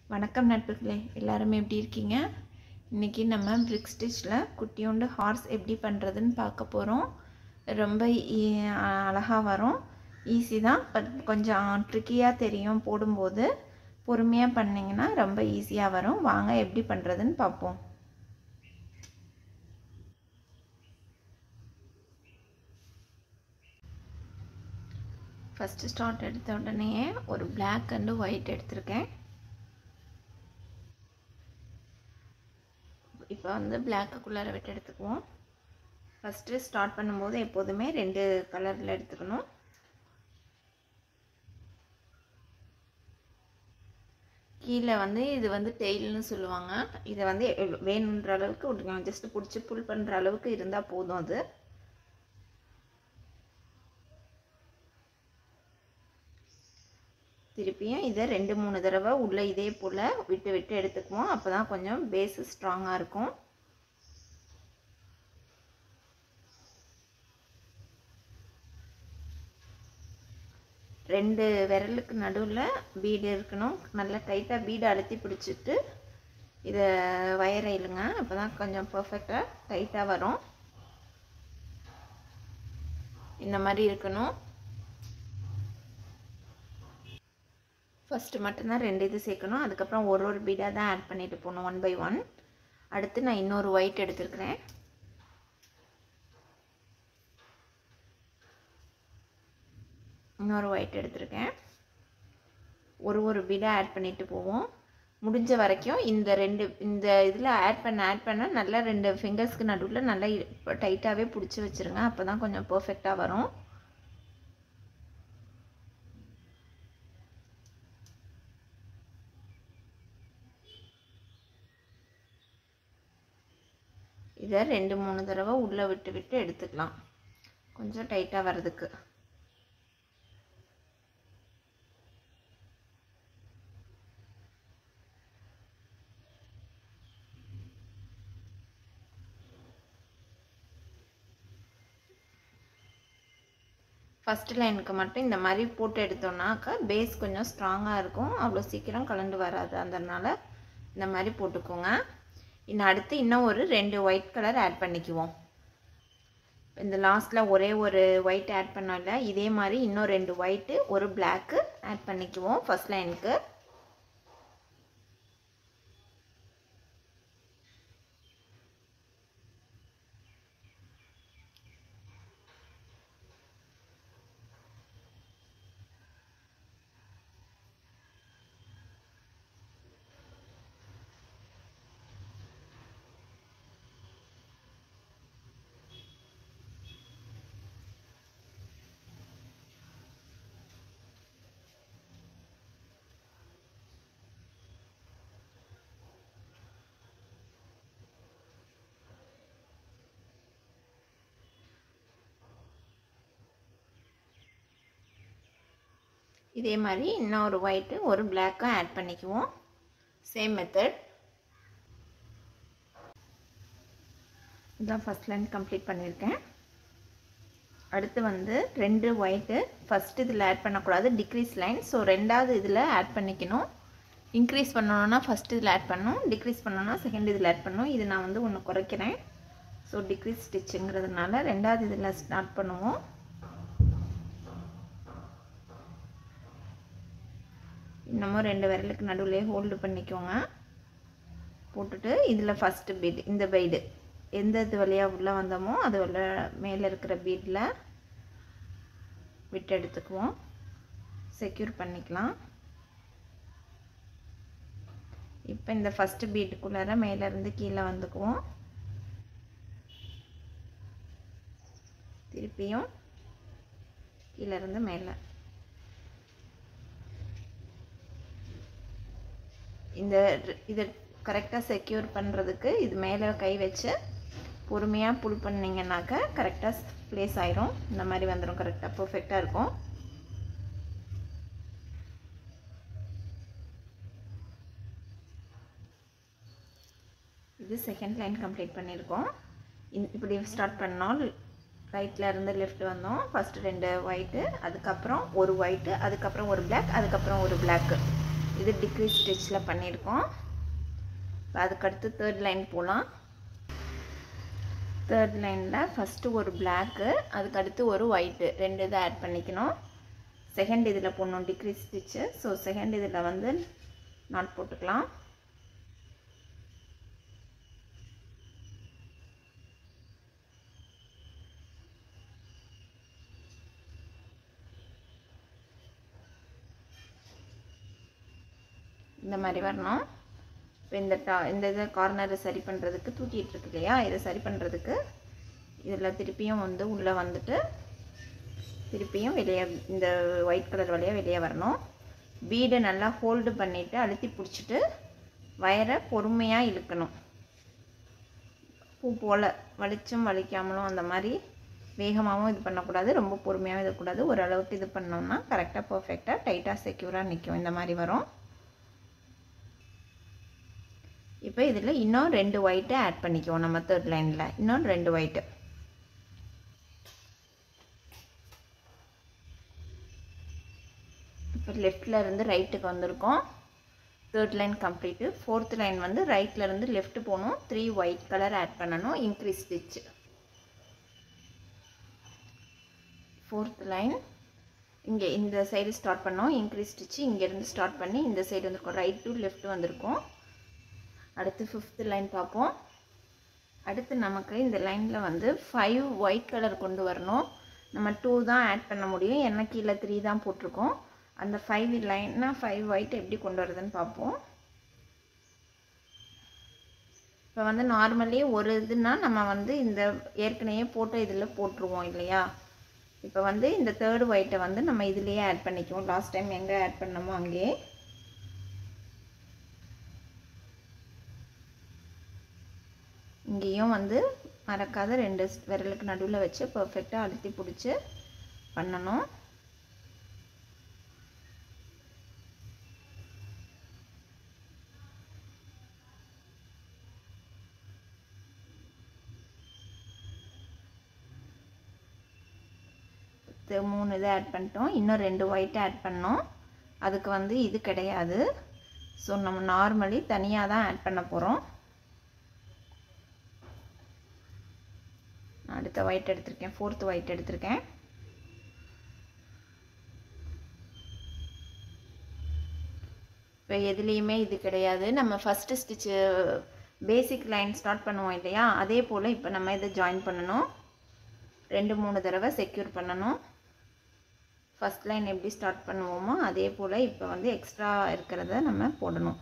வணக்கம் நட்புகளே எல்லாரும் எப்படி இருக்கீங்க இன்றைக்கி நம்ம பிரிக் ஸ்டிச்சில் குட்டியோண்டு ஹார்ஸ் எப்படி பண்ணுறதுன்னு பார்க்க போகிறோம் ரொம்ப அழகாக வரும் ஈஸி தான் பட் கொஞ்சம் ட்ரிக்கியாக தெரியும் போடும்போது பொறுமையாக பண்ணிங்கன்னா ரொம்ப ஈஸியாக வரும் வாங்க எப்படி பண்ணுறதுன்னு பார்ப்போம் ஃபஸ்ட்டு ஸ்டார்ட் எடுத்த உடனே ஒரு பிளாக் அண்டு ஒயிட் எடுத்திருக்கேன் இப்போ வந்து பிளாக்குக்குள்ளார விட்டு எடுத்துக்குவோம் ஃபஸ்ட்டு ஸ்டார்ட் பண்ணும்போது எப்போதுமே ரெண்டு கலரில் எடுத்துக்கணும் கீழே வந்து இது வந்து டெய்ல்னு சொல்லுவாங்க இதை வந்து வேணுன்ற அளவுக்கு விட்டுக்கலாம் ஜஸ்ட்டு பிடிச்சி புல் பண்ணுற அளவுக்கு இருந்தால் போதும் அது திருப்பியும் இதை ரெண்டு மூணு தடவை உள்ளே இதே போல் விட்டு விட்டு எடுத்துக்குவோம் அப்போ தான் கொஞ்சம் பேஸு ஸ்ட்ராங்காக இருக்கும் ரெண்டு விரலுக்கு நடுவில் பீடு இருக்கணும் நல்லா டைட்டாக பீடு அழுத்தி பிடிச்சிட்டு இதை வயரை இழுங்க அப்போ தான் கொஞ்சம் பர்ஃபெக்டாக டைட்டாக வரும் இந்த மாதிரி இருக்கணும் ஃபஸ்ட்டு மட்டும்தான் ரெண்டு இது சேர்க்கணும் அதுக்கப்புறம் ஒரு ஒரு பீடாக தான் ஆட் பண்ணிட்டு போகணும் ஒன் பை ஒன் அடுத்து நான் இன்னொரு ஒயிட் எடுத்துருக்கிறேன் இன்னொரு ஒயிட் எடுத்திருக்கேன் ஒரு ஒரு பீடாக ஆட் பண்ணிட்டு போவோம் முடிஞ்ச வரைக்கும் இந்த ரெண்டு இந்த இதில் ஆட் பண்ண ஆட் பண்ண நல்லா ரெண்டு ஃபிங்கர்ஸ்க்கு நடுவில் நல்லா டைட்டாகவே பிடிச்சி வச்சுருங்க அப்போ தான் கொஞ்சம் பர்ஃபெக்டாக வரும் இதை ரெண்டு மூணு தடவை உள்ளே விட்டு விட்டு எடுத்துக்கலாம் கொஞ்சம் டைட்டாக வர்றதுக்கு ஃபஸ்ட்டு லைனுக்கு மட்டும் இந்த மாதிரி போட்டு எடுத்தோம்னாக்கா பேஸ் கொஞ்சம் ஸ்ட்ராங்காக இருக்கும் அவ்வளோ சீக்கிரம் கலண்டு வராது அதனால் இந்த மாதிரி போட்டுக்கோங்க இன்னும் அடுத்து இன்னும் ஒரு ரெண்டு ஒயிட் கலர் ஆட் பண்ணிக்குவோம் இந்த லாஸ்ட்டில் ஒரே ஒரு ஒயிட் ஆட் பண்ணோம்ல இதே மாதிரி இன்னும் ரெண்டு ஒயிட்டு ஒரு பிளாக்கு ஆட் பண்ணிக்குவோம் ஃபஸ்ட் லைனுக்கு இதே மாதிரி இன்னொரு ஒயிட்டு ஒரு பிளாக்கும் ஆட் பண்ணிக்குவோம் சேம் மெத்தட் இதான் ஃபஸ்ட் லைன் கம்ப்ளீட் பண்ணியிருக்கேன் அடுத்து வந்து ரெண்டு ஒயிட்டு ஃபஸ்ட் இதில் ஆட் பண்ணக்கூடாது டிக்ரீஸ் லைன் ஸோ ரெண்டாவது இதில் ஆட் பண்ணிக்கணும் இன்க்ரீஸ் பண்ணணுன்னா ஃபஸ்ட் இதில் ஆட் பண்ணணும் டிக்ரீஸ் பண்ணணும்னா செகண்ட் இதில் ஆட் பண்ணணும் இது நான் வந்து ஒன்று குறைக்கிறேன் ஸோ டிக்ரீஸ் ஸ்டிச்சுங்கிறதுனால ரெண்டாவது இதில் ஸ்டார்ட் பண்ணுவோம் இன்னமும் ரெண்டு விரலுக்கு நடுவில் ஹோல்டு பண்ணிக்கோங்க போட்டுட்டு இதில் ஃபஸ்ட்டு பீடு இந்த பீடு எந்த இது வழியாக உள்ளே வந்தோமோ அது உள்ள மேலே இருக்கிற பீடில் விட்டு எடுத்துக்குவோம் செக்யூர் பண்ணிக்கலாம் இப்போ இந்த ஃபஸ்ட்டு பீட்டுக்குள்ளார மேலேருந்து கீழே வந்துக்குவோம் திருப்பியும் கீழேருந்து மேலே இந்த இதை கரெக்டாக செக்யூர் பண்ணுறதுக்கு இது மேலே கை வச்சு பொறுமையாக புல் பண்ணிங்கனாக்கா கரெக்டாக ப்ளேஸ் ஆயிரும் இந்த மாதிரி வந்துடும் கரெக்டாக பர்ஃபெக்டாக இருக்கும் இது செகண்ட் லைன் கம்ப்ளீட் பண்ணியிருக்கோம் இப்படி ஸ்டார்ட் பண்ணோம் ரைட்டில் இருந்து லெஃப்ட் வந்தோம் ஃபஸ்ட்டு ரெண்டு ஒயிட்டு அதுக்கப்புறம் ஒரு ஒயிட்டு அதுக்கப்புறம் ஒரு பிளாக் அதுக்கப்புறம் ஒரு பிளாக்கு இது இது டிக்ரீஸ் ஸ்டிச்சில் பண்ணியிருக்கோம் இப்போ அதுக்கடுத்து தேர்ட் லைன் போகலாம் தேர்ட் லைனில் ஃபஸ்ட்டு ஒரு பிளாக்கு அதுக்கடுத்து ஒரு ஒயிட்டு ரெண்டு இதை ஆட் பண்ணிக்கணும் செகண்ட் இதில் போடணும் டிக்ரீஸ் ஸ்டிச்சு ஸோ செகண்ட் இதில் வந்து நாட் போட்டுக்கலாம் இந்த மாதிரி வரணும் இப்போ இந்த டா இந்த இதை கார்னரை சரி பண்ணுறதுக்கு தூக்கிட்டு இருக்கு இல்லையா இதை சரி பண்ணுறதுக்கு இதில் திருப்பியும் வந்து உள்ளே வந்துட்டு திருப்பியும் வெளியே இந்த ஒயிட் கலர் வழியாக வெளியே வரணும் பீடை நல்லா ஹோல்டு பண்ணிவிட்டு அழுத்தி பிடிச்சிட்டு வயரை பொறுமையாக இழுக்கணும் பூ போல் வலிச்சும் வலிக்காமலும் அந்த மாதிரி வேகமாகவும் இது பண்ணக்கூடாது ரொம்ப பொறுமையாகவும் இருக்கக்கூடாது ஓரளவுக்கு இது பண்ணோம்னா கரெக்டாக பர்ஃபெக்டாக டைட்டாக செக்யூராக நிற்கும் இந்த மாதிரி வரும் இப்போ இதில் இன்னும் ரெண்டு ஒயிட்டு ஆட் பண்ணிக்குவோம் நம்ம தேர்ட் லைனில் இன்னும் ரெண்டு ஒயிட்டு இப்போ லெஃப்டில் இருந்து ரைட்டுக்கு வந்திருக்கோம் third line complete fourth line வந்து ரைட்டில் இருந்து லெஃப்ட் போகணும் த்ரீ ஒயிட் கலர் ஆட் பண்ணணும் இன்க்ரீஸ் ஸ்டிச் ஃபோர்த் லைன் இங்கே இந்த சைடு ஸ்டார்ட் பண்ணோம் இன்க்ரீஸ் ஸ்டிச்சு இங்கேருந்து ஸ்டார்ட் பண்ணி இந்த சைடு வந்திருக்கோம் ரைட் டு லெஃப்ட் வந்திருக்கோம் அடுத்து ஃபிஃப்த் லைன் பார்ப்போம் அடுத்து நமக்கு இந்த லைனில் வந்து ஃபைவ் ஒயிட் கலர் கொண்டு வரணும் நம்ம டூ தான் ஆட் பண்ண முடியும் ஏன்னா கீழே த்ரீ தான் போட்டிருக்கோம் அந்த ஃபைவ் லைன்னா ஃபைவ் ஒயிட் எப்படி கொண்டு வரதுன்னு பார்ப்போம் இப்போ வந்து நார்மலி ஒரு இதுனா நம்ம வந்து இந்த ஏற்கனவே போட்ட இதில் போட்டுருவோம் இல்லையா இப்போ வந்து இந்த தேர்ட் ஒயிட்டை வந்து நம்ம இதுலேயே ஆட் பண்ணிக்குவோம் லாஸ்ட் டைம் எங்கே ஆட் பண்ணமோ அங்கேயே இங்கேயும் வந்து மறக்காத ரெண்டு விரலுக்கு நடுவில் வச்சு பர்ஃபெக்டாக அழுத்தி பிடிச்சி பண்ணணும் மூணு இதை ஆட் பண்ணிட்டோம் இன்னும் ரெண்டு ஒயிட் ஆட் பண்ணோம் அதுக்கு வந்து இது கிடையாது ஸோ நம்ம நார்மலி தனியாக தான் ஆட் பண்ண போகிறோம் அடுத்த ஒயிட் எடுத்திருக்கேன் ஃபோர்த் ஒயிட் எடுத்திருக்கேன் இப்போ எதுலேயுமே இது கிடையாது நம்ம first stitch basic line start பண்ணுவோம் இல்லையா அதே போல் இப்போ நம்ம இதை ஜாயின் பண்ணணும் ரெண்டு மூணு தடவை செக்யூர் பண்ணணும் ஃபஸ்ட் லைன் எப்படி ஸ்டார்ட் பண்ணுவோமோ அதே போல் இப்போ வந்து எக்ஸ்ட்ரா இருக்கிறத நம்ம போடணும்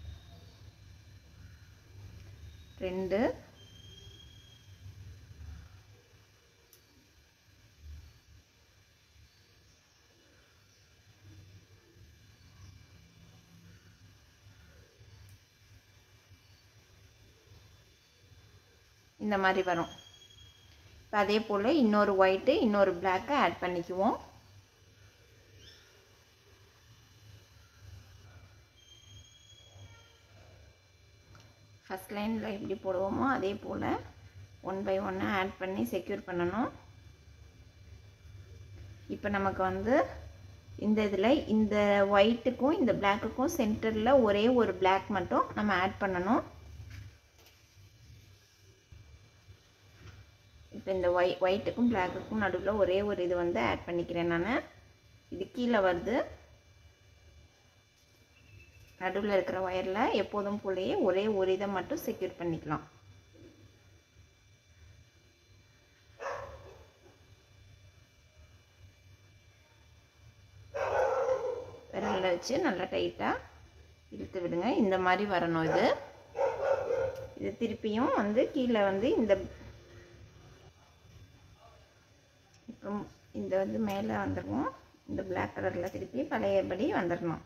ரெண்டு இந்த மாதிரி வரும் இப்போ அதே போல் இன்னொரு ஒயிட்டு இன்னொரு பிளாக்கை ஆட் பண்ணிக்குவோம் ஃபஸ்ட் லைனில் எப்படி போடுவோமோ அதே போல் ஒன் பை ஒன்று ஆட் பண்ணி செக்யூர் பண்ணணும் இப்போ நமக்கு வந்து இந்த இதில் இந்த ஒயிட்டுக்கும் இந்த பிளாக்குக்கும் சென்டரில் ஒரே ஒரு பிளாக் மட்டும் நம்ம ஆட் பண்ணணும் இப்போ இந்த ஒய் ஒயிட்டுக்கும் பிளாக்குக்கும் நடுவில் ஒரே ஒரு இது வந்து ஆட் பண்ணிக்கிறேன் நான் இது கீழே வருது நடுவில் இருக்கிற ஒயரில் எப்போதும் போலயே ஒரே ஒரு இதை மட்டும் செக்யூர் பண்ணிக்கலாம் விரலில் வச்சு நல்லா டைட்டாக இழுத்து விடுங்க இந்த மாதிரி வரணும் இது இது திருப்பியும் வந்து கீழே வந்து இந்த இப்போ இந்த வந்து மேலே வந்துடுவோம் இந்த பிளாக் கலரில் திருப்பி பழையபடி வந்துடணும்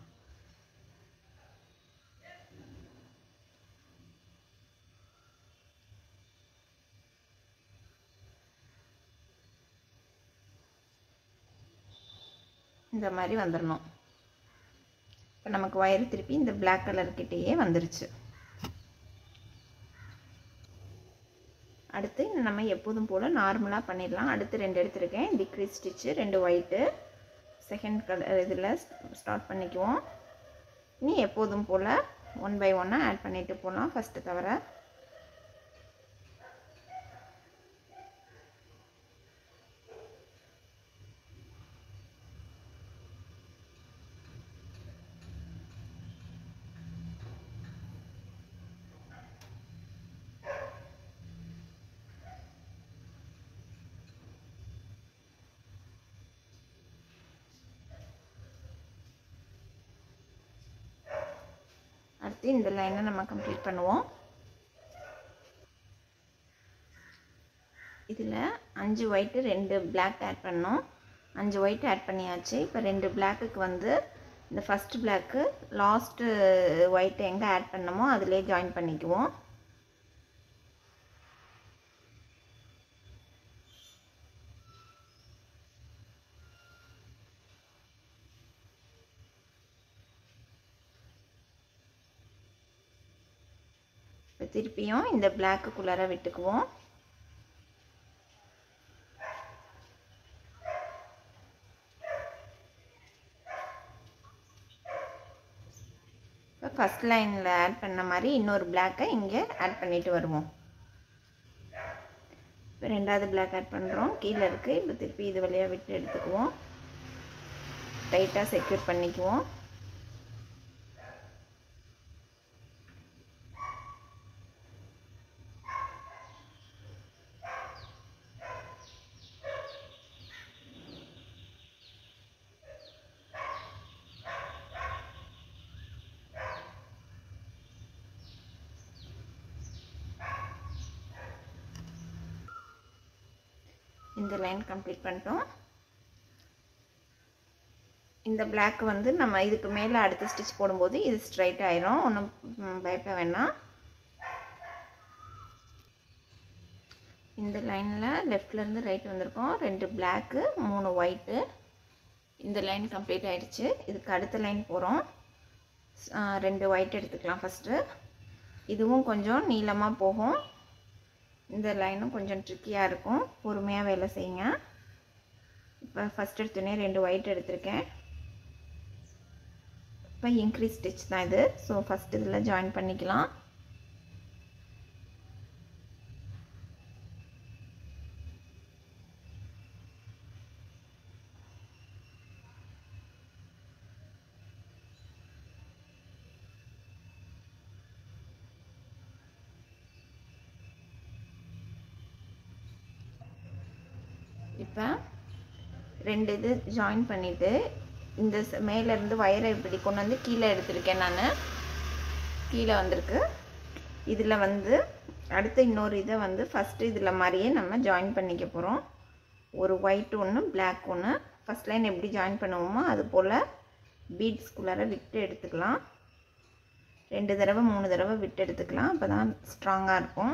இந்த மாதிரி வந்துடணும் இப்போ நமக்கு ஒயர் திருப்பி இந்த பிளாக் கலர்கிட்டேயே வந்துருச்சு அடுத்து நம்ம எப்போதும் போல் நார்மலாக பண்ணிடலாம் அடுத்து ரெண்டு எடுத்திருக்கேன் டிக்ரீஸ் ஸ்டிச்சு ரெண்டு ஒயிட்டு செகண்ட் கலர் இதில் ஸ்டார்ட் பண்ணிக்குவோம் இனி எப்போதும் போல் ஒன் பை ஒன்னாக ஆட் பண்ணிட்டு போகலாம் ஃபஸ்ட்டு தவிர அடுத்து இந்த லைனை நம்ம கம்ப்ளீட் பண்ணுவோம் இதில் அஞ்சு ஒயிட்டு ரெண்டு பிளாக் ஆட் பண்ணோம் அஞ்சு ஒயிட் ஆட் பண்ணியாச்சு இப்போ ரெண்டு பிளாக்குக்கு வந்து இந்த ஃபஸ்ட்டு பிளாக்கு லாஸ்ட்டு ஒயிட் எங்கே ஆட் பண்ணமோ அதிலே ஜாயின் பண்ணிக்குவோம் இப்போ திருப்பியும் இந்த பிளாக்குக்குள்ளார விட்டுக்குவோம் இப்போ ஃபஸ்ட் லைனில் ஆட் பண்ண மாதிரி இன்னொரு பிளாக்கை இங்கே ஆட் பண்ணிட்டு வருவோம் இப்போ ரெண்டாவது பிளாக் ஆட் பண்ணுறோம் கீழே இருக்குது இப்போ திருப்பி இது வழியாக விட்டு எடுத்துக்குவோம் டைட்டாக செக்யூர் பண்ணிக்குவோம் இந்த லைன் கம்ப்ளீட் பண்ணிட்டோம் இந்த பிளாக் வந்து நம்ம இதுக்கு மேலே அடுத்த ஸ்டிச் போடும்போது இது ஸ்ட்ரைட் ஆயிரும் ஒன்றும் பயப்பட வேணாம் இந்த லைனில் லெஃப்ட்லேருந்து ரைட் வந்திருக்கோம் ரெண்டு பிளாக்கு மூணு ஒயிட்டு இந்த லைன் கம்ப்ளீட் ஆயிடுச்சு இதுக்கு அடுத்த லைன் போகிறோம் ரெண்டு ஒயிட் எடுத்துக்கலாம் ஃபஸ்ட்டு இதுவும் கொஞ்சம் நீளமாக போகும் இந்த லைனும் கொஞ்சம் ட்ரிக்கியாக இருக்கும் பொறுமையாக வேலை செய்யுங்க இப்போ ஃபஸ்ட் எடுத்தோடனே ரெண்டு ஒயிட் எடுத்திருக்கேன் இப்போ இன்க்ரீஸ் ஸ்டிச் தான் இது ஸோ ஃபஸ்ட் இதில் ஜாயின் பண்ணிக்கலாம் இப்போ ரெண்டு இது ஜாயின் பண்ணிவிட்டு இந்த ச- மேலேருந்து வயரை இப்படி கொண்டு வந்து கீழே எடுத்திருக்கேன் நான் கீழே வந்திருக்கு இதில் வந்து அடுத்து இன்னொரு இதை வந்து ஃபஸ்ட்டு இதில் மாதிரியே நம்ம ஜாயின் பண்ணிக்க போகிறோம் ஒரு ஒயிட் ஒன்று Black ஒன்று ஃபஸ்ட் லைன் எப்படி ஜாயின் பண்ணுவோமோ அது போல் பீட்ஸ்குள்ளார விட்டு எடுத்துக்கலாம் ரெண்டு தடவை மூணு தடவை விட்டு எடுத்துக்கலாம் அப்போ தான் ஸ்ட்ராங்காக இருக்கும்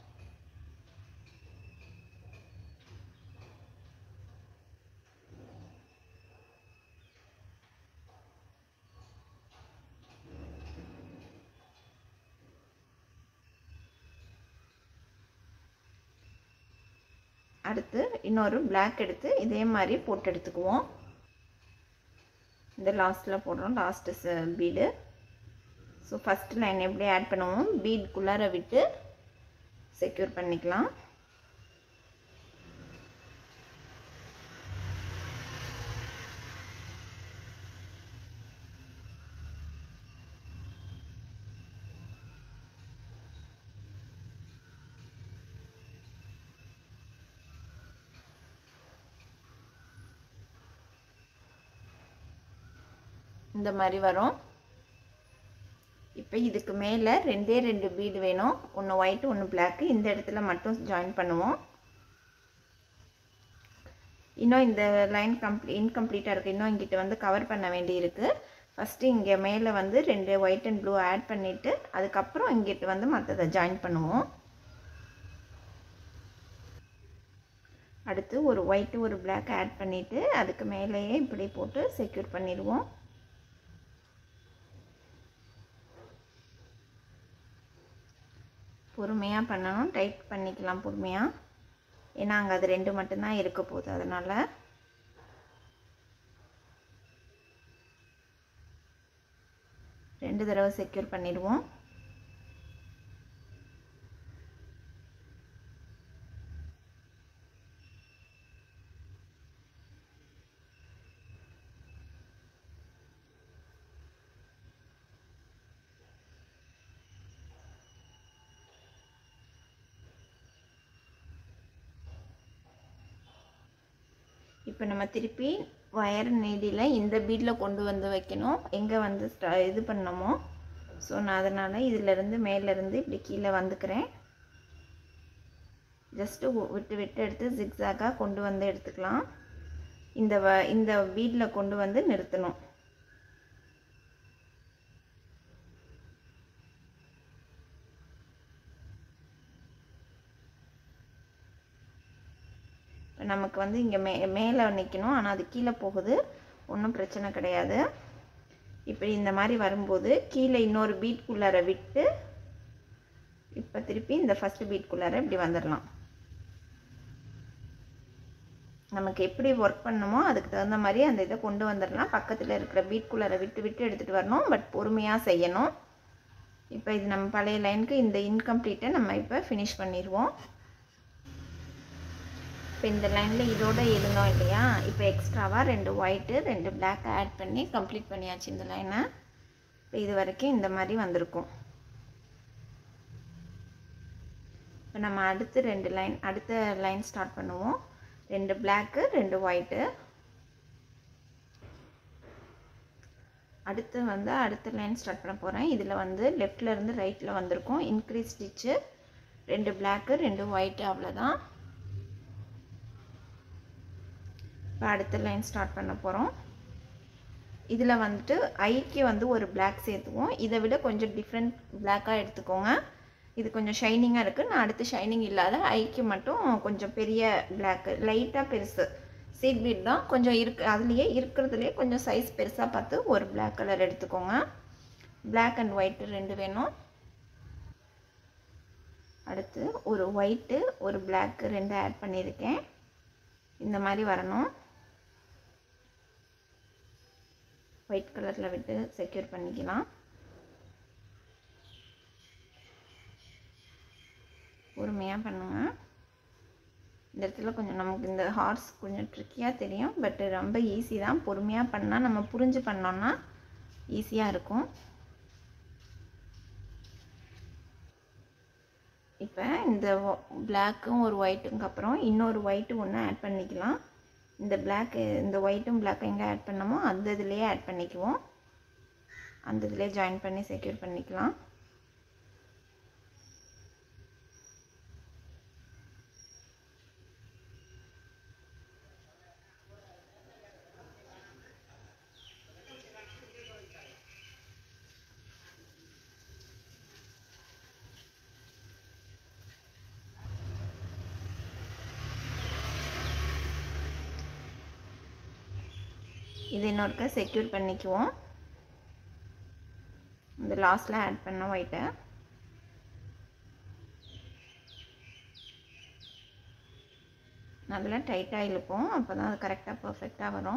அடுத்து இன்னொரு Black எடுத்து இதே மாதிரி போட்டு எடுத்துக்குவோம் இந்த லாஸ்ட்டில் போடுறோம் last bead so first line எப்படி ஆட் பண்ணுவோம் பீட்குள்ளார விட்டு செக்யூர் பண்ணிக்கலாம் இந்த மாதிரி வரும் இப்போ இதுக்கு மேலே ரெண்டே ரெண்டு பீடு வேணும் ஒன்று ஒயிட்டு ஒன்று பிளாக்கு இந்த இடத்துல மட்டும் ஜாயின் பண்ணுவோம் இன்னும் இந்த லைன் கம்ப்ளீ இன்கம்ப்ளீட்டாக இருக்குது இன்னும் இங்கிட்ட வந்து கவர் பண்ண வேண்டியிருக்கு ஃபஸ்ட்டு இங்கே மேலே வந்து ரெண்டு ஒயிட் அண்ட் ப்ளூ ஆட் பண்ணிவிட்டு அதுக்கப்புறம் இங்கிட்ட வந்து மற்றதை ஜாயின் பண்ணுவோம் அடுத்து ஒரு ஒயிட்டு ஒரு Black ஆட் பண்ணிவிட்டு அதுக்கு மேலேயே இப்படி போட்டு செக்யூர் பண்ணிடுவோம் பொறுமையாக பண்ணணும் டைட் பண்ணிக்கலாம் பொறுமையாக ஏன்னா அங்கே அது ரெண்டு மட்டும்தான் இருக்க போகுது அதனால் ரெண்டு தடவை செக்யூர் பண்ணிடுவோம் இப்போ நம்ம திருப்பி ஒயர் நீடியில் இந்த பீடில் கொண்டு வந்து வைக்கணும் எங்கே வந்து ஸ்ட- இது பண்ணமோ ஸோ நான் அதனால் இதிலேருந்து மேலேருந்து இப்படி கீழே வந்துக்கிறேன் ஜஸ்ட்டு விட்டு விட்டு எடுத்து ஜிக்ஸாக்காக கொண்டு வந்து எடுத்துக்கலாம் இந்த வ இந்த பீடில் கொண்டு வந்து நிறுத்தணும் இப்போ நமக்கு வந்து இங்கே மே மேலே நிற்கணும் ஆனால் அது கீழே போகுது ஒன்றும் பிரச்சனை கிடையாது இப்படி இந்த மாதிரி வரும்போது கீழே இன்னொரு பீட்குள்ளார விட்டு இப்போ திருப்பி இந்த ஃபஸ்ட்டு பீட்குள்ளார இப்படி வந்துடலாம் நமக்கு எப்படி ஒர்க் பண்ணணுமோ அதுக்கு தகுந்த மாதிரி அந்த இதை கொண்டு வந்துடலாம் பக்கத்தில் இருக்கிற பீட்குள்ளார விட்டு விட்டு எடுத்துகிட்டு வரணும் பட் பொறுமையாக செய்யணும் இப்போ இது நம்ம பழைய லைனுக்கு இந்த இன்கம்ப்ளீட்டை நம்ம இப்போ ஃபினிஷ் பண்ணிடுவோம் இப்போ இந்த லைனில் இதோட எழுந்தோம் இல்லையா இப்போ எக்ஸ்ட்ராவாக ரெண்டு ஒயிட்டு ரெண்டு பிளாக் ஆட் பண்ணி கம்ப்ளீட் பண்ணியாச்சு இந்த லைனை இப்போ இது வரைக்கும் இந்த மாதிரி வந்திருக்கும் இப்போ நம்ம அடுத்து ரெண்டு லைன் அடுத்த லைன் ஸ்டார்ட் பண்ணுவோம் ரெண்டு பிளாக்கு ரெண்டு ஒயிட்டு அடுத்து வந்து அடுத்த லைன் ஸ்டார்ட் பண்ண போகிறேன் இதில் வந்து லெஃப்டில் இருந்து ரைட்டில் வந்திருக்கும் இன்க்ரீஸ் ஸ்டிச்சு ரெண்டு பிளாக்கு ரெண்டு ஒயிட்டு அவ்வளோதான் இப்போ அடுத்த லைன் ஸ்டார்ட் பண்ண போகிறோம் இதில் வந்துட்டு ஐக்கு வந்து ஒரு பிளாக் சேர்த்துவோம் இதை விட கொஞ்சம் டிஃப்ரெண்ட் பிளாக்காக எடுத்துக்கோங்க இது கொஞ்சம் ஷைனிங்காக இருக்குது நான் அடுத்து ஷைனிங் இல்லாத ஐக்கு மட்டும் கொஞ்சம் பெரிய பிளாக்கு லைட்டாக பெருசு சீட் பீட் தான் கொஞ்சம் இருக்கு அதுலேயே இருக்கிறதுலையே கொஞ்சம் சைஸ் பெருசாக பார்த்து ஒரு பிளாக் கலர் எடுத்துக்கோங்க பிளாக் அண்ட் ஒயிட்டு ரெண்டு வேணும் அடுத்து ஒரு ஒயிட்டு ஒரு பிளாக்கு ரெண்டு ஆட் பண்ணியிருக்கேன் இந்த மாதிரி வரணும் ஒயிட் கலரில் விட்டு செக்யூர் பண்ணிக்கலாம் பொறுமையாக பண்ணுங்க இந்த இடத்துல கொஞ்சம் நமக்கு இந்த ஹார்ஸ் கொஞ்சம் ட்ரிக்கியாக தெரியும் பட் ரொம்ப ஈஸி தான் பொறுமையாக பண்ணால் நம்ம புரிஞ்சு பண்ணோன்னா ஈஸியாக இருக்கும் இப்போ இந்த பிளாக்கும் ஒரு ஒயிட்டுக்கு அப்புறம் இன்னொரு ஒயிட்டு ஒன்று ஆட் பண்ணிக்கலாம் இந்த பிளாக் இந்த ஒயிட்டும் பிளாக் எங்கே ஆட் பண்ணமோ அந்த இதுலேயே ஆட் பண்ணிக்குவோம் அந்த இதுலேயே ஜாயின் பண்ணி செக்யூர் பண்ணிக்கலாம் இது இன்னொருக்க செக்யூர் பண்ணிக்குவோம் இந்த லாஸ்ட்டில் ஆட் பண்ண ஒயிட்டை நல்லா டைட்டாக இழுப்போம் அப்போ தான் அது கரெக்டாக பர்ஃபெக்டாக வரும்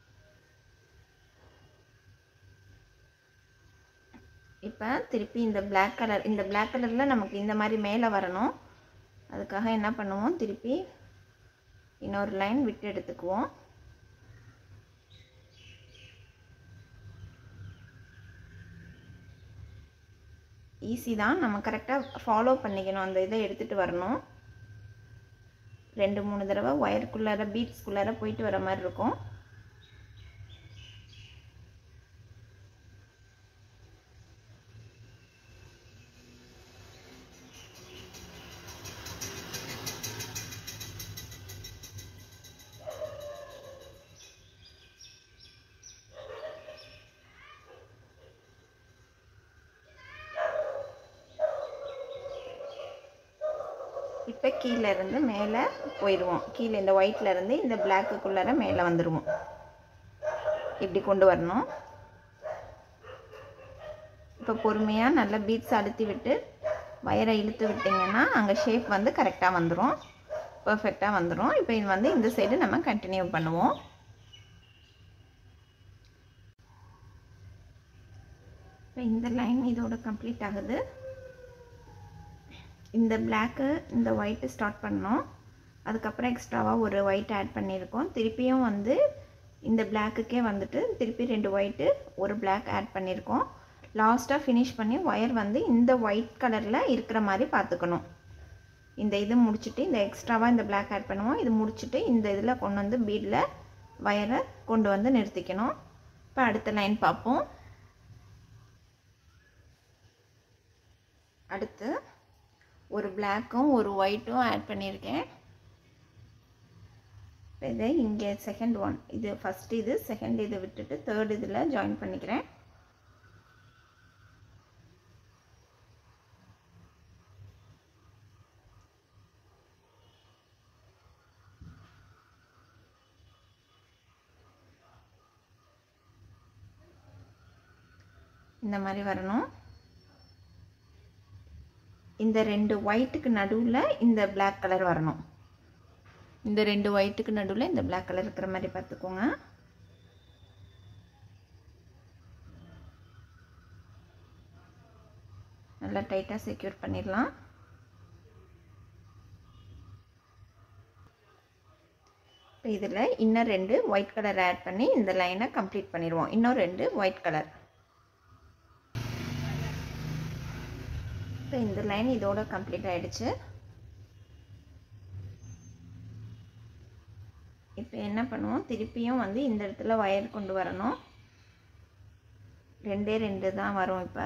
இப்போ திருப்பி இந்த Black கலர் இந்த Black கலரில் நமக்கு இந்த மாதிரி மேலே வரணும் அதுக்காக என்ன பண்ணுவோம் திருப்பி இன்னொரு லைன் விட்டு எடுத்துக்குவோம் ஈஸி தான் நம்ம கரெக்டாக ஃபாலோ பண்ணிக்கணும் அந்த இதை எடுத்துகிட்டு வரணும் ரெண்டு மூணு தடவை ஒயருக்குள்ளார பீட்ஸ்குள்ளார போயிட்டு வர மாதிரி இருக்கும் இப்போ கீழே இருந்து மேலே போயிடுவோம் கீழே இந்த ஒயிட்ல இருந்து இந்த பிளாக்குக்குள்ளார மேலே வந்துடுவோம் இப்படி கொண்டு வரணும் இப்போ பொறுமையாக நல்லா பீட்ஸ் அழுத்தி விட்டு வயரை இழுத்து விட்டிங்கன்னா அங்கே ஷேப் வந்து கரெக்டாக வந்துடும் பர்ஃபெக்டாக வந்துடும் இப்போ இது வந்து இந்த சைடு நம்ம கண்டினியூ பண்ணுவோம் இப்போ இந்த லைன் இதோட கம்ப்ளீட் ஆகுது இந்த பிளாக்கு இந்த ஒயிட்டு ஸ்டார்ட் பண்ணோம் அதுக்கப்புறம் எக்ஸ்ட்ராவாக ஒரு ஒயிட் ஆட் பண்ணியிருக்கோம் திருப்பியும் வந்து இந்த பிளாக்குக்கே வந்துட்டு திருப்பி ரெண்டு ஒயிட்டு ஒரு பிளாக் ஆட் பண்ணியிருக்கோம் லாஸ்ட்டாக ஃபினிஷ் பண்ணி ஒயர் வந்து இந்த ஒயிட் கலரில் இருக்கிற மாதிரி பார்த்துக்கணும் இந்த இது முடிச்சுட்டு இந்த எக்ஸ்ட்ராவாக இந்த பிளாக் ஆட் பண்ணுவோம் இது முடிச்சுட்டு இந்த இதில் கொண்டு வந்து பீடில் வயரை கொண்டு வந்து நிறுத்திக்கணும் இப்போ அடுத்த லைன் பார்ப்போம் அடுத்து ஒரு பிளாக்கும் ஒரு ஒயிட்டும் ஆட் பண்ணியிருக்கேன் இதை இங்கே செகண்ட் ஒன் இது ஃபஸ்ட் இது செகண்ட் இது விட்டுட்டு தேர்ட் இதில் ஜாயின் பண்ணிக்கிறேன் இந்த மாதிரி வரணும் இந்த ரெண்டு ஒயிட்டுக்கு நடுவில் இந்த பிளாக் கலர் வரணும் இந்த ரெண்டு ஒயிட்டுக்கு நடுவில் இந்த பிளாக் கலர் இருக்கிற மாதிரி பார்த்துக்கோங்க நல்லா டைட்டாக செக்யூர் பண்ணிடலாம் இப்போ இதில் இன்னும் ரெண்டு ஒயிட் கலர் ஆட் பண்ணி இந்த லைனை கம்ப்ளீட் பண்ணிடுவோம் இன்னும் ரெண்டு ஒயிட் கலர் இப்போ இந்த லைன் இதோட கம்ப்ளீட் ஆகிடுச்சு இப்போ என்ன பண்ணுவோம் திருப்பியும் வந்து இந்த இடத்துல ஒயர் கொண்டு வரணும் ரெண்டே ரெண்டு தான் வரும் இப்போ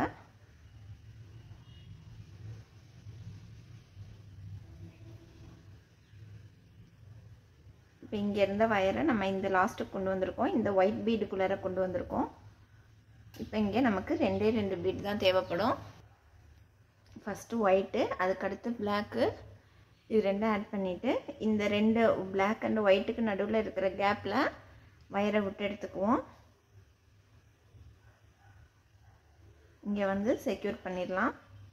இப்போ இங்கே இருந்த வயரை நம்ம இந்த லாஸ்ட்டுக்கு கொண்டு வந்திருக்கோம் இந்த ஒயிட் பீடுக்குள்ளார கொண்டு வந்திருக்கோம் இப்போ இங்கே நமக்கு ரெண்டே ரெண்டு பீட் தான் தேவைப்படும் ஃபஸ்ட்டு ஒயிட்டு அதுக்கடுத்து பிளாக்கு இது ரெண்டும் ஆட் பண்ணிவிட்டு இந்த ரெண்டு பிளாக் அண்ட் ஒயிட்டுக்கு நடுவில் இருக்கிற கேப்பில் வயரை விட்டு எடுத்துக்குவோம் இங்கே வந்து செக்யூர் பண்ணிடலாம்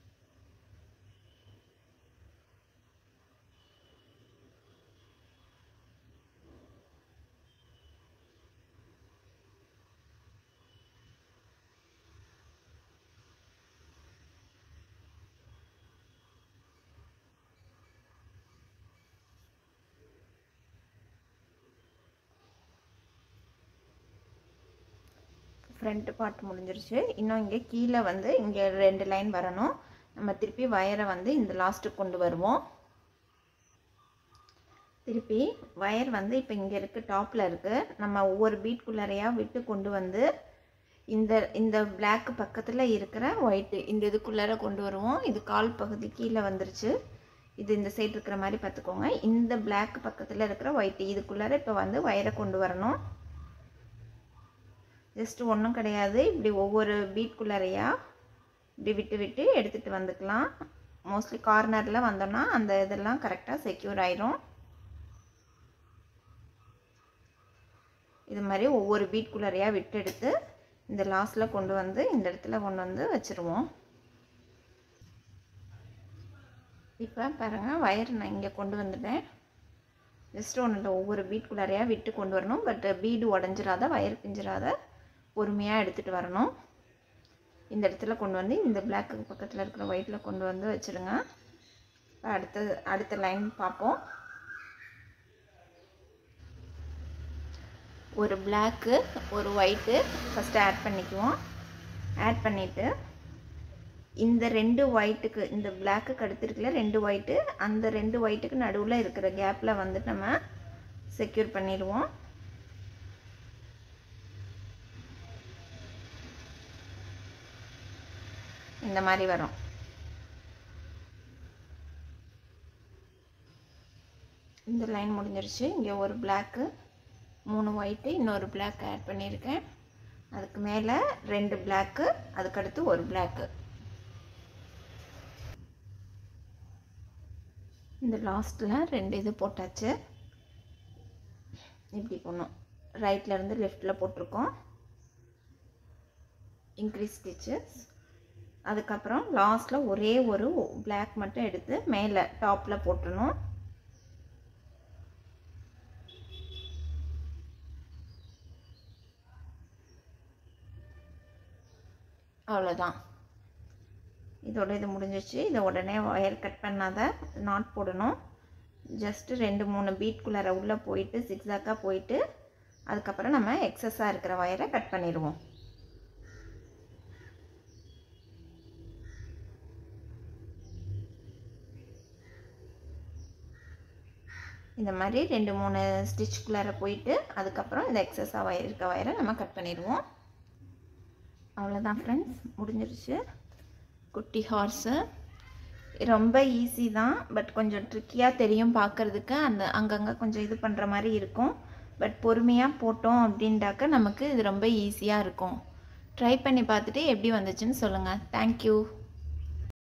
ஃப்ரண்ட்டு பார்ட் முடிஞ்சிருச்சு இன்னும் இங்கே கீழே வந்து இங்கே ரெண்டு லைன் வரணும் நம்ம திருப்பி வயரை வந்து இந்த லாஸ்ட்டுக்கு கொண்டு வருவோம் திருப்பி வயர் வந்து இப்போ இங்கே இருக்குது டாப்பில் இருக்குது நம்ம ஒவ்வொரு பீட்குள்ளாரையாக விட்டு கொண்டு வந்து இந்த இந்த பிளாக் பக்கத்தில் இருக்கிற ஒயிட்டு இந்த இதுக்குள்ளார கொண்டு வருவோம் இது கால் பகுதி கீழே வந்துருச்சு இது இந்த சைடு இருக்கிற மாதிரி பார்த்துக்கோங்க இந்த பிளாக் பக்கத்தில் இருக்கிற ஒயிட்டு இதுக்குள்ளார இப்போ வந்து வயரை கொண்டு வரணும் ஜஸ்ட் ஒன்றும் கிடையாது இப்படி ஒவ்வொரு பீட்குள்ளாரையா இப்படி விட்டு விட்டு எடுத்துகிட்டு வந்துக்கலாம் மோஸ்ட்லி கார்னரில் வந்தோம்னா அந்த இதெல்லாம் கரெக்டாக செக்யூர் ஆயிரும் இது மாதிரி ஒவ்வொரு பீட்குள்ளாரையாக விட்டு எடுத்து இந்த லாஸ்ட்டில் கொண்டு வந்து இந்த இடத்துல கொண்டு வந்து வச்சுருவோம் இப்போ பாருங்கள் வயர் நான் இங்கே கொண்டு வந்துட்டேன் ஜஸ்ட் ஒன்றும் இல்லை ஒவ்வொரு பீட்குள்ளாரையாக விட்டு கொண்டு வரணும் பட் பீடு உடஞ்சிராத வயர் பிஞ்சிராத பொறுமையாக எடுத்துகிட்டு வரணும் இந்த இடத்துல கொண்டு வந்து இந்த பிளாக்கு பக்கத்தில் இருக்கிற ஒயிட்டில் கொண்டு வந்து வச்சுருங்க இப்போ அடுத்த அடுத்த லைன் பார்ப்போம் ஒரு பிளாக்கு ஒரு ஒயிட்டு ஃபஸ்ட்டு ஆட் பண்ணிக்குவோம் ஆட் பண்ணிவிட்டு இந்த ரெண்டு ஒயிட்டுக்கு இந்த பிளாக்குக்கு அடுத்து இருக்குல்ல ரெண்டு ஒயிட்டு அந்த ரெண்டு ஒயிட்டுக்கு நடுவில் இருக்கிற கேப்பில் வந்து நம்ம செக்யூர் பண்ணிடுவோம் இந்த மாதிரி வரும் இந்த லைன் முடிஞ்சிருச்சு இங்கே ஒரு பிளாக்கு மூணு ஒயிட்டு இன்னொரு பிளாக் ஆட் பண்ணியிருக்கேன் அதுக்கு மேலே ரெண்டு பிளாக்கு அதுக்கடுத்து ஒரு பிளாக்கு இந்த லாஸ்ட்டில் ரெண்டு இது போட்டாச்சு இப்படி போடணும் ரைட்லேருந்து லெஃப்டில் போட்டிருக்கோம் இன்க்ரீஸ் ஸ்டிச்சஸ் அதுக்கப்புறம் லாஸ்ட்டில் ஒரே ஒரு பிளாக் மட்டும் எடுத்து மேலே டாப்பில் போட்டுடணும் அவ்வளோதான் இதோட இது முடிஞ்சிச்சு இதை உடனே ஒயர் கட் பண்ணாத நாட் போடணும் ஜஸ்ட்டு ரெண்டு மூணு பீட்குள்ளார உள்ளே போயிட்டு சிக்ஸாக்காக போயிட்டு அதுக்கப்புறம் நம்ம எக்ஸஸாக இருக்கிற ஒயரை கட் பண்ணிடுவோம் இந்த மாதிரி ரெண்டு மூணு ஸ்டிச்சுக்குள்ளார போயிட்டு அதுக்கப்புறம் இந்த எக்ஸஸாக ஒயர் இருக்க ஒயரை நம்ம கட் பண்ணிடுவோம் அவ்வளோதான் ஃப்ரெண்ட்ஸ் முடிஞ்சிருச்சு குட்டி ஹார்ஸு ரொம்ப ஈஸி தான் பட் கொஞ்சம் ட்ரிக்கியாக தெரியும் பார்க்குறதுக்கு அந்த அங்கங்கே கொஞ்சம் இது பண்ணுற மாதிரி இருக்கும் பட் பொறுமையாக போட்டோம் அப்படின்டாக்க நமக்கு இது ரொம்ப ஈஸியாக இருக்கும் ட்ரை பண்ணி பார்த்துட்டு எப்படி வந்துச்சுன்னு சொல்லுங்கள் தேங்க்யூ